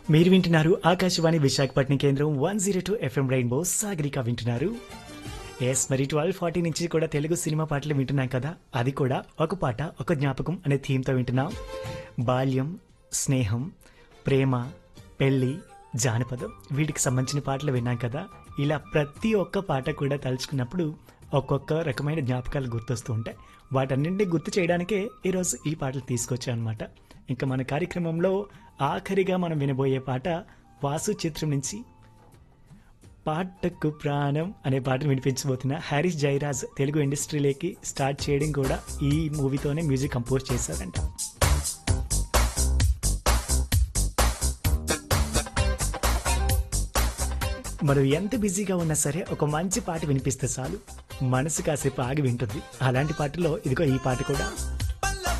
మీరు వింటున్నారు ఆకాశవాణి విశాఖపట్నం కేంద్రం one zero two FM rainbow Sagarika వింటున్నారు ఎస్ మరి ట్వెల్వ్ ఫార్టీ నుంచి కూడా తెలుగు సినిమా పాటలు వింటున్నాం కదా అది కూడా ఒక పాట ఒక జ్ఞాపకం అనే థీమ్తో వింటున్నాం బాల్యం స్నేహం ప్రేమ పెళ్ళి జానపదం వీటికి సంబంధించిన పాటలు విన్నాం కదా ఇలా ప్రతి ఒక్క పాట కూడా తలుచుకున్నప్పుడు ఒక్కొక్క రకమైన జ్ఞాపకాలు గుర్తొస్తూ ఉంటాయి వాటన్నింటినీ గుర్తు చేయడానికే ఈరోజు ఈ పాటలు తీసుకొచ్చాను అనమాట ఇంకా మన కార్యక్రమంలో ఆఖరిగా మనం వినబోయే పాట వాసు చిత్రం నుంచి పాటకు ప్రాణం అనే పాటను వినిపించబోతున్న హ్యారిస్ జైరాజ్ తెలుగు ఇండస్ట్రీలోకి స్టార్ట్ చేయడం కూడా ఈ మూవీతోనే మ్యూజిక్ కంపోజ్ చేశారంట మనం ఎంత బిజీగా ఉన్నా సరే ఒక మంచి పాట వినిపిస్తే చాలు మనసు కాసేపు ఆగి వింటుంది అలాంటి పాటలో ఇదిగో ఈ పాట కూడా